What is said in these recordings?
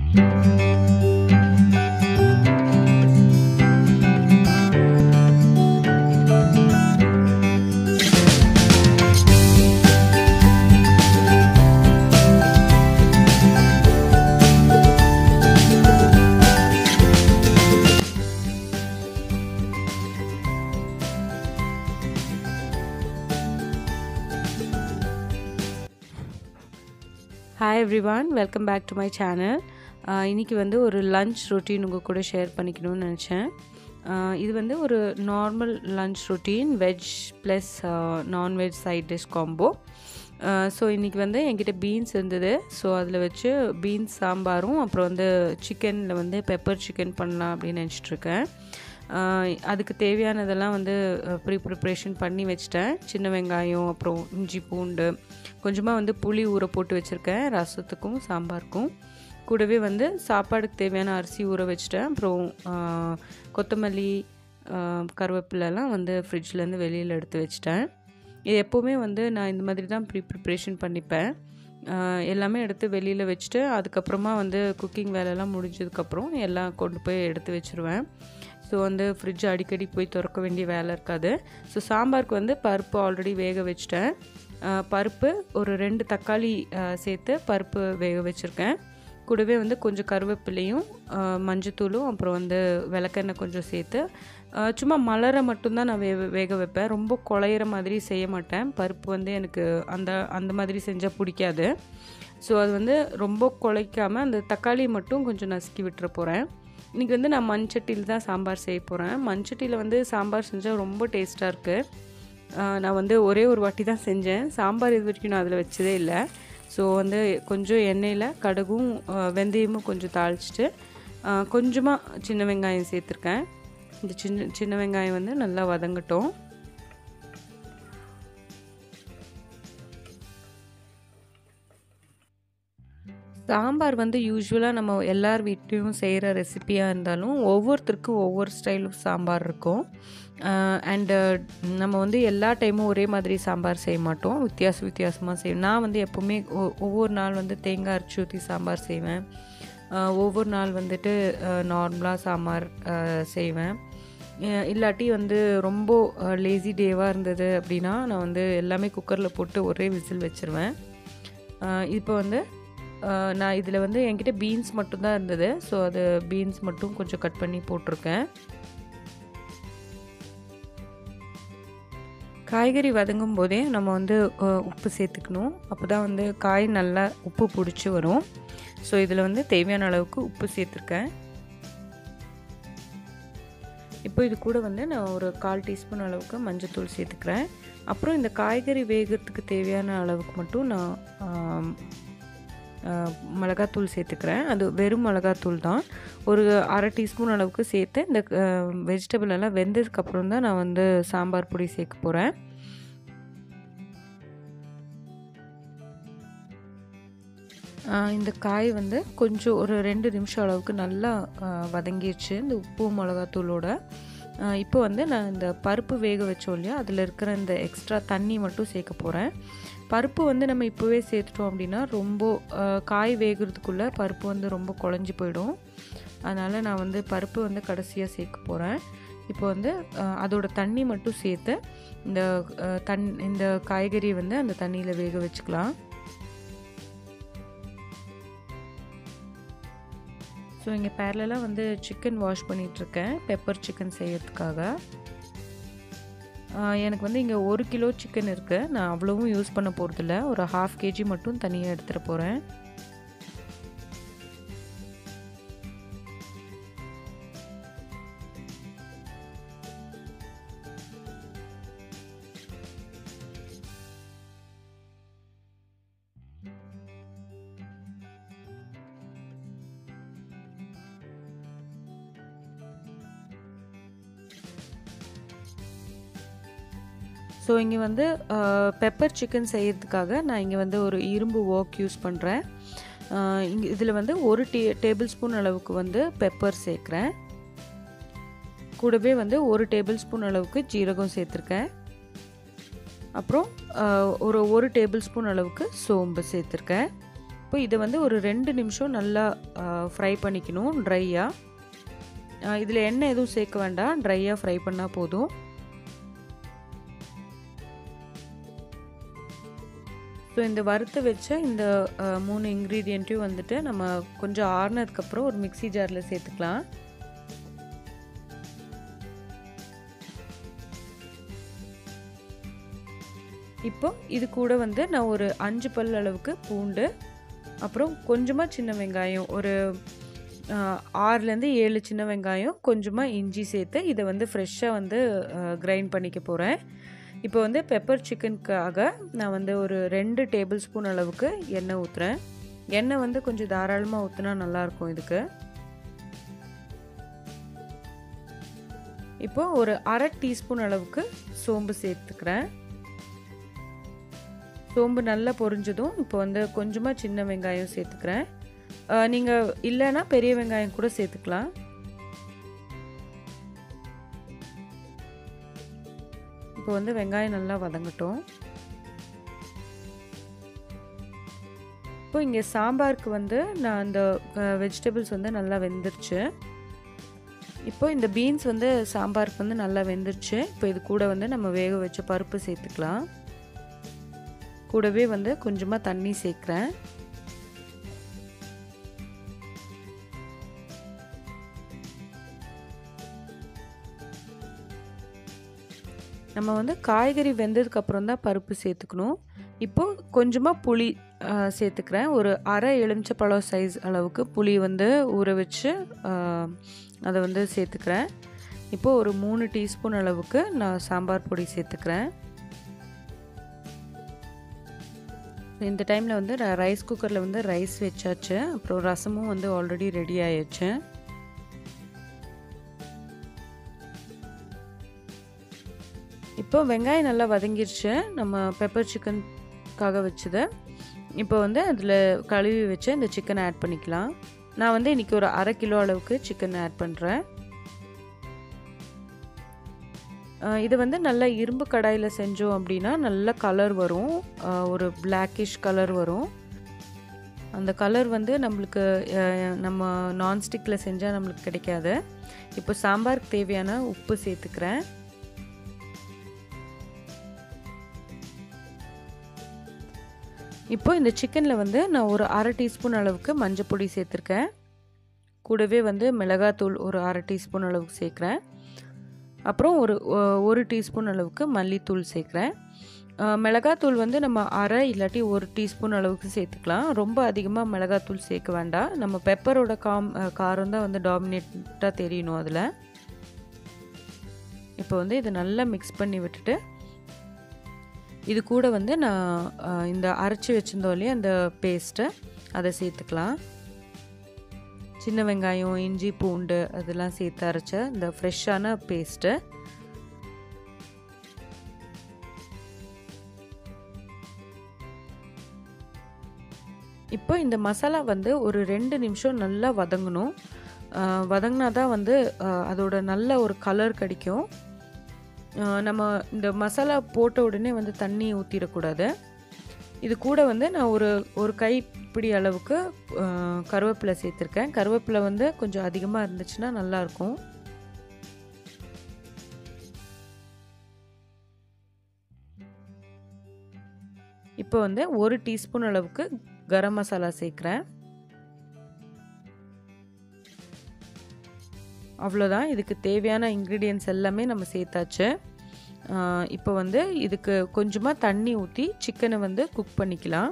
hi everyone welcome back to my channel இன்றைக்கி வந்து ஒரு லன்ச் ரொட்டீன் உங்கள் கூட ஷேர் பண்ணிக்கணும்னு நினச்சேன் ஆஹ் இது வந்து ஒரு normal lunch routine veg plus non veg side dish combo so இன்றைக்கி வந்து என்கிட்ட பீன்ஸ் இருந்தது ஸோ அதில் வச்சு பீன்ஸ் சாம்பாரும் அப்புறம் வந்து சிக்கனில் வந்து பெப்பர் சிக்கன் பண்ணலாம் அப்படின்னு நினச்சிட்ருக்கேன் அதுக்கு தேவையானதெல்லாம் வந்து ப்ரீ ப்ரிப்ரேஷன் பண்ணி வச்சிட்டேன் சின்ன வெங்காயம் அப்புறம் இஞ்சி பூண்டு கொஞ்சமாக வந்து புளி ஊற போட்டு வச்சுருக்கேன் ரசத்துக்கும் சாம்பாருக்கும் கூடவே வந்து சாப்பாடுக்கு தேவையான அரிசி ஊற வச்சுட்டேன் அப்புறம் ஆஹ், கொத்தமல்லி ஆஹ், கருவேப்பிலெல்லாம் வந்து ஃப்ரிட்ஜ்லேருந்து வெளியில் எடுத்து வச்சிட்டேன் இது எப்போவுமே வந்து நான் இந்த மாதிரி தான் ப்ரீ ப்ரிப்ரேஷன் பண்ணிப்பேன் ஆஹ், எல்லாமே எடுத்து வெளியில் வச்சுட்டு அதுக்கப்புறமா வந்து குக்கிங் வேலையெல்லாம் முடிஞ்சதுக்கப்புறம் எல்லாம் கொண்டு போய் எடுத்து வச்சுருவேன் ஸோ வந்து ஃப்ரிட்ஜ் அடிக்கடி போய் திறக்க வேண்டிய வேலை இருக்காது ஸோ சாம்பாருக்கு வந்து பருப்பு ஆல்ரெடி வேக வச்சுட்டேன் ஆஹ், பருப்பு ஒரு ரெண்டு தக்காளி ஆஹ், சேர்த்து பருப்பு வேக வச்சுருக்கேன் கூடவே வந்து கொஞ்சம் கருவேப்பிலையும் ஆஹ், மஞ்சத்தூளும் அப்புறம் வந்து விளக்கெண்ணெய் கொஞ்சம் சேர்த்து ஆஹ், சும்மா மலர மட்டும்தான் நான் வே வேக வைப்பேன் ரொம்ப குழையிற மாதிரி செய்ய மாட்டேன் பருப்பு வந்து எனக்கு அந்த அந்த மாதிரி செஞ்சால் பிடிக்காது ஸோ அது வந்து ரொம்ப குழைக்காமல் அந்த தக்காளி மட்டும் கொஞ்சம் நசுக்கி விட்டுற போகிறேன் இன்றைக்கி வந்து நான் மண்சட்டியில் தான் சாம்பார் செய்ய போகிறேன் மண்சட்டியில் வந்து சாம்பார் செஞ்சால் ரொம்ப டேஸ்ட்டாக இருக்குது நான் வந்து ஒரே ஒரு வாட்டி தான் செஞ்சேன் சாம்பார் இது வரைக்கும் நான் அதில் வச்சதே இல்லை ஸோ வந்து கொஞ்சம் எண்ணெயில் கடுகும் ஆஹ், வெந்தயமும் கொஞ்சம் தாளிச்சிட்டு கொஞ்சமாக சின்ன வெங்காயம் சேர்த்துருக்கேன் இந்த சின்ன சின்ன வெங்காயம் வந்து நல்லா வதங்கட்டும் சாம்பார் வந்து யூஸ்வலாக நம்ம எல்லார் வீட்லேயும் செய்கிற ரெசிபியாக இருந்தாலும் ஒவ்வொருத்தருக்கும் ஒவ்வொரு ஸ்டைல் ஆஃப் சாம்பார் இருக்கும் அண்டு நம்ம வந்து எல்லா டைமும் ஒரே மாதிரி சாம்பார் செய்ய மாட்டோம் வித்தியாச வித்தியாசமாக செய்வோம் நான் வந்து எப்போவுமே ஒ- ஒவ்வொரு நாள் வந்து தேங்காய் அரைச்சி ஊற்றி சாம்பார் செய்வேன் ஆஹ் ஒவ்வொரு நாள் வந்துட்டு நார்மலாக சாம்பார் ஆஹ் செய்வேன் அஹ் இல்லாட்டி வந்து ரொம்ப லேசி டேவாக இருந்தது அப்படின்னா நான் வந்து எல்லாமே குக்கரில் போட்டு ஒரே விசில் வச்சுருவேன் இப்போ வந்து ஆஹ் நான் இதில் வந்து என்கிட்ட பீன்ஸ் மட்டும்தான் இருந்தது ஸோ அது பீன்ஸ் மட்டும் கொஞ்சம் கட் பண்ணி போட்டிருக்கேன் காய்கறி வதங்கும் போதே நம்ம வந்து அஹ், உப்பு சேர்த்துக்கணும் அப்போ தான் வந்து காய் நல்லா உப்பு பிடிச்சி வரும் ஸோ இதில் வந்து தேவையான அளவுக்கு உப்பு சேர்த்துருக்கேன் இப்போ இது கூட வந்து நான் ஒரு கால் டீஸ்பூன் அளவுக்கு மஞ்சத்தூள் சேர்த்துக்கிறேன் அப்புறம் இந்த காய்கறி வேகிறதுக்கு தேவையான அளவுக்கு மட்டும் நான் ஆம், ஆ, மிளகாத்தூள் சேர்த்துக்கிறேன் அது வெறும் மிளகாத்தூள் தான் ஒரு அரை டீஸ்பூன் அளவுக்கு சேர்த்து இந்த வெஜிடபிள் எல்லாம் வெந்ததுக்கப்புறம் தான் நான் வந்து சாம்பார் பொடி சேர்க்க போகிறேன் இந்த காய் வந்து கொஞ்சம் ஒரு ரெண்டு நிமிஷம் அளவுக்கு நல்லா ஆ, வதங்கிடுச்சு இந்த உப்பு மிளகாத்தூளோட ஆ, இப்போ வந்து நான் இந்த பருப்பு வேக வச்சோம் இல்லையா அதில் இருக்கிற இந்த எக்ஸ்ட்ரா தண்ணி மட்டும் சேர்க்க போகிறேன் பருப்பு வந்து நம்ம இப்போவே சேர்த்துட்டோம் அப்படின்னா ரொம்ப ஆ, காய் வேகிறதுக்குள்ளே பருப்பு வந்து ரொம்ப குழஞ்சி போயிடும் அதனால் நான் வந்து பருப்பு வந்து கடைசியாக சேர்க்க போகிறேன் இப்போ வந்து ஆ, அதோட தண்ணி மட்டும் சேர்த்து இந்த ஆ, தன் இந்த காய்கறி வந்து அந்த தண்ணியில் வேக வச்சுக்கலாம் ஸோ இங்கே பேரலாக வந்து சிக்கன் வாஷ் பண்ணிகிட்ருக்கேன் பெப்பர் சிக்கன் செய்யறதுக்காக ஆஹ் எனக்கு வந்து இங்கே ஒரு கிலோ சிக்கன் இருக்குது நான் அவ்வளவும் யூஸ் பண்ண போகிறதில்ல ஒரு ஹாஃப் கேஜி மட்டும் தனியாக எடுத்துகிட்டு போகிறேன் ஸோ இங்கே வந்து பெப்பர் சிக்கன் செய்யறதுக்காக நான் இங்கே வந்து ஒரு இரும்பு ஓக் யூஸ் பண்ணுறேன் இங்கே இதில் வந்து ஒரு டீ டேபிள் ஸ்பூன் அளவுக்கு வந்து பெப்பர் சேர்க்குறேன் கூடவே வந்து ஒரு டேபிள் ஸ்பூன் அளவுக்கு ஜீரகம் சேர்த்துருக்கேன் அப்புறம் ஆஹ், ஒரு ஒரு டேபிள் ஸ்பூன் அளவுக்கு சோம்பு சேர்த்துருக்கேன் இப்போ இதை வந்து ஒரு ரெண்டு நிமிஷம் நல்லா ஃப்ரை பண்ணிக்கணும் ட்ரையாக இதில் எண்ணெய் எதுவும் சேர்க்க வேண்டாம் ட்ரையாக ஃப்ரை பண்ணால் போதும் ஸோ இந்த வறுத்து வச்ச இந்த மூணு இன்க்ரீடியண்ட்டையும் வந்துட்டு நம்ம கொஞ்சம் ஆறுனதுக்கப்புறம் ஒரு மிக்சி ஜாரில் சேர்த்துக்கலாம் இப்போ இது கூட வந்து நான் ஒரு அஞ்சு பல் அளவுக்கு பூண்டு அப்புறம் கொஞ்சமாக சின்ன வெங்காயம் ஒரு ஆறுலேருந்து ஏழு சின்ன வெங்காயம் கொஞ்சமாக இஞ்சி சேர்த்து இதை வந்து ஃப்ரெஷ்ஷாக வந்து கிரைண்ட் பண்ணிக்க போகிறேன் இப்போ வந்து பெப்பர் சிக்கனுக்காக நான் வந்து ஒரு ரெண்டு டேபிள் ஸ்பூன் அளவுக்கு எண்ணெய் ஊற்றுறேன் எண்ணெய் வந்து கொஞ்சம் தாராளமாக ஊற்றினா நல்லாயிருக்கும் இதுக்கு இப்போது ஒரு அரை டீஸ்பூன் அளவுக்கு சோம்பு சேர்த்துக்கிறேன் சோம்பு நல்லா பொரிஞ்சதும் இப்போ வந்து கொஞ்சமாக சின்ன வெங்காயம் சேர்த்துக்கிறேன் நீங்கள் இல்லைன்னா பெரிய வெங்காயம் கூட சேர்த்துக்கலாம் இப்போ வந்து வெங்காயம் நல்லா வதங்கட்டும் இப்போ இங்கே சாம்பாருக்கு வந்து நான் அந்த வெஜிடபிள்ஸ் வந்து நல்லா வெந்துருச்சு இப்போ இந்த பீன்ஸ் வந்து சாம்பாருக்கு வந்து நல்லா வெந்துருச்சு இப்போ இது கூட வந்து நம்ம வேக வச்ச பருப்பு சேர்த்துக்கலாம் கூடவே வந்து கொஞ்சமாக தண்ணி சேர்க்குறேன் நம்ம வந்து காய்கறி வெந்ததுக்கப்புறம் தான் பருப்பு சேர்த்துக்கணும் இப்போது கொஞ்சமாக புளி சேர்த்துக்கிறேன் ஒரு அரை எலுமிச்சப்பழம் சைஸ் அளவுக்கு புளி வந்து ஊற வச்சு அதை வந்து சேர்த்துக்கிறேன் இப்போது ஒரு மூணு டீஸ்பூன் அளவுக்கு நான் சாம்பார் பொடி சேர்த்துக்கிறேன் இந்த டைமில் வந்து ரைஸ் குக்கரில் வந்து ரைஸ் வச்சாச்சு அப்புறம் ரசமும் வந்து ஆல்ரெடி ரெடி ஆயிடுச்சு இப்போ வெங்காயம் நல்லா வதங்கிருச்சு நம்ம பெப்பர் சிக்கனுக்காக வச்சதை இப்போ வந்து அதில் கழுவி வச்சு இந்த சிக்கனை ஆட் பண்ணிக்கலாம் நான் வந்து இன்றைக்கி ஒரு அரை கிலோ அளவுக்கு சிக்கன் ஆட் பண்ணுறேன் இது வந்து நல்லா இரும்பு கடாயில் செஞ்சோம் அப்படின்னா நல்ல கலர் வரும் ஒரு பிளாக்கிஷ் கலர் வரும் அந்த கலர் வந்து நம்மளுக்கு நம்ம நான்ஸ்டிக்கில் செஞ்சால் நம்மளுக்கு கிடைக்காது இப்போ சாம்பாருக்கு தேவையான உப்பு சேர்த்துக்கிறேன் இப்போ இந்த சிக்கனில் வந்து நான் ஒரு அரை டீஸ்பூன் அளவுக்கு மஞ்சள் பொடி சேர்த்துருக்கேன் கூடவே வந்து மிளகாத்தூள் ஒரு அரை டீஸ்பூன் அளவுக்கு சேர்க்குறேன் அப்புறம் ஒரு ஒரு டீஸ்பூன் அளவுக்கு மல்லித்தூள் சேர்க்குறேன் மிளகாத்தூள் வந்து நம்ம அரை இல்லாட்டி ஒரு டீஸ்பூன் அளவுக்கு சேர்த்துக்கலாம் ரொம்ப அதிகமாக மிளகாத்தூள் சேர்க்க வேண்டாம் நம்ம பெப்பரோட காம் காரம் தான் வந்து டாமினேட்டாக தெரியணும் அதில் இப்போ வந்து இதை நல்லா மிக்ஸ் பண்ணி விட்டுட்டு இது கூட வந்து நான் இந்த அரைச்சி வச்சுருந்தோம் இல்லையா அந்த பேஸ்ட்டை அதை சேர்த்துக்கலாம் சின்ன வெங்காயம் இஞ்சி பூண்டு அதெல்லாம் சேர்த்து அரைச்ச இந்த ஃப்ரெஷ்ஷான பேஸ்ட்டு இப்போ இந்த மசாலா வந்து ஒரு ரெண்டு நிமிஷம் நல்லா வதங்கணும் வதங்கினா தான் வந்து அதோட நல்ல ஒரு கலர் கிடைக்கும் நம்ம இந்த மசாலா போட்ட உடனே வந்து தண்ணி ஊற்றிடக்கூடாது இது கூட வந்து நான் ஒரு ஒரு கைப்பிடி அளவுக்கு கருவேப்பிலை சேர்த்துருக்கேன் கருவேப்பிலை வந்து கொஞ்சம் அதிகமாக இருந்துச்சுன்னா நல்லாயிருக்கும் இப்போ வந்து ஒரு டீஸ்பூன் அளவுக்கு கரம் மசாலா சேர்க்குறேன் அவ்வளோதான் இதுக்கு தேவையான இன்க்ரீடியன்ஸ் எல்லாமே நம்ம சேர்த்தாச்சு இப்போ வந்து இதுக்கு கொஞ்சமாக தண்ணி ஊற்றி சிக்கனை வந்து குக் பண்ணிக்கலாம்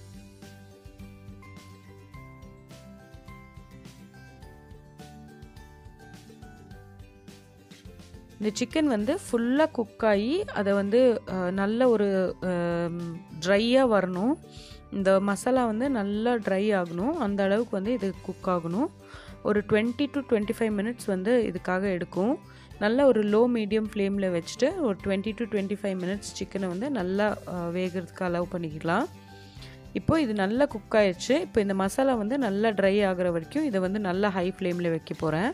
இந்த சிக்கன் வந்து ஃபுல்லாக குக் ஆகி அதை வந்து நல்ல ஒரு ட்ரையாக வரணும் இந்த மசாலா வந்து நல்லா ட்ரை ஆகணும் அந்த அளவுக்கு வந்து இது குக் ஆகணும் ஒரு twenty to twenty five minutes வந்து இதுக்காக எடுக்கும் நல்ல ஒரு லோ மீடியம் ஃப்ளேமில் வச்சுட்டு ஒரு twenty to twenty five minutes சிக்கனை வந்து நல்லா வேகிறதுக்கு அலோவ் பண்ணிக்கலாம் இப்போது இது நல்லா குக் ஆயிடுச்சு இப்போ இந்த மசாலா வந்து நல்லா ட்ரை ஆகிற வரைக்கும் இதை வந்து நல்லா ஹை ஃப்ளேமில் வைக்க போகிறேன்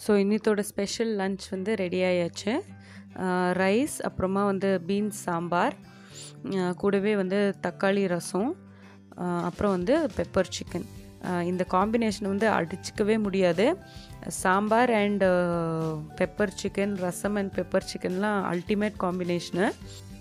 ஸோ இன்னித்தோட ஸ்பெஷல் லன்ச் வந்து ரெடி ஆயாச்சு ரைஸ் அப்புறமா வந்து பீன்ஸ் சாம்பார் அஹ் கூடவே வந்து தக்காளி ரசம் அஹ் அப்புறம் வந்து பெப்பர் சிக்கன் இந்த காம்பினேஷன் வந்து அடிச்சிக்கவே முடியாது sambar and pepper chicken rasam and pepper சிக்கன்லாம் அல்டிமேட் காம்பினேஷனு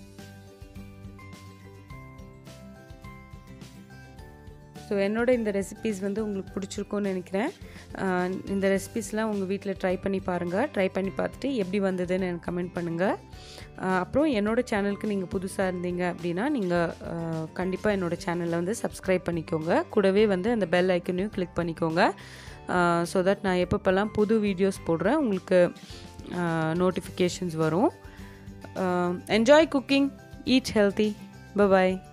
ஸோ என்னோட இந்த ரெசிபீஸ் வந்து உங்களுக்கு பிடிச்சிருக்கும்னு நினைக்கிறேன் ஆஹ் இந்த ரெசிபீஸ்லாம் உங்கள் வீட்டில் ட்ரை பண்ணி பாருங்கள் ட்ரை பண்ணி பார்த்துட்டு எப்படி வந்ததுன்னு எனக்கு கமெண்ட் பண்ணுங்கள் ஆஹ் அப்புறம் என்னோட சேனலுக்கு நீங்கள் புதுசாக இருந்தீங்க அப்படின்னா நீங்கள் கண்டிப்பாக என்னோட சேனலில் வந்து சப்ஸ்கிரைப் பண்ணிக்கோங்க கூடவே வந்து அந்த பெல் ஐக்கனையும் கிளிக் பண்ணிக்கோங்க ஸோ தட் நான் எப்பப்பெல்லாம் புது வீடியோஸ் போடுறேன் உங்களுக்கு நோட்டிஃபிகேஷன்ஸ் வரும் enjoy cooking eat healthy bye bye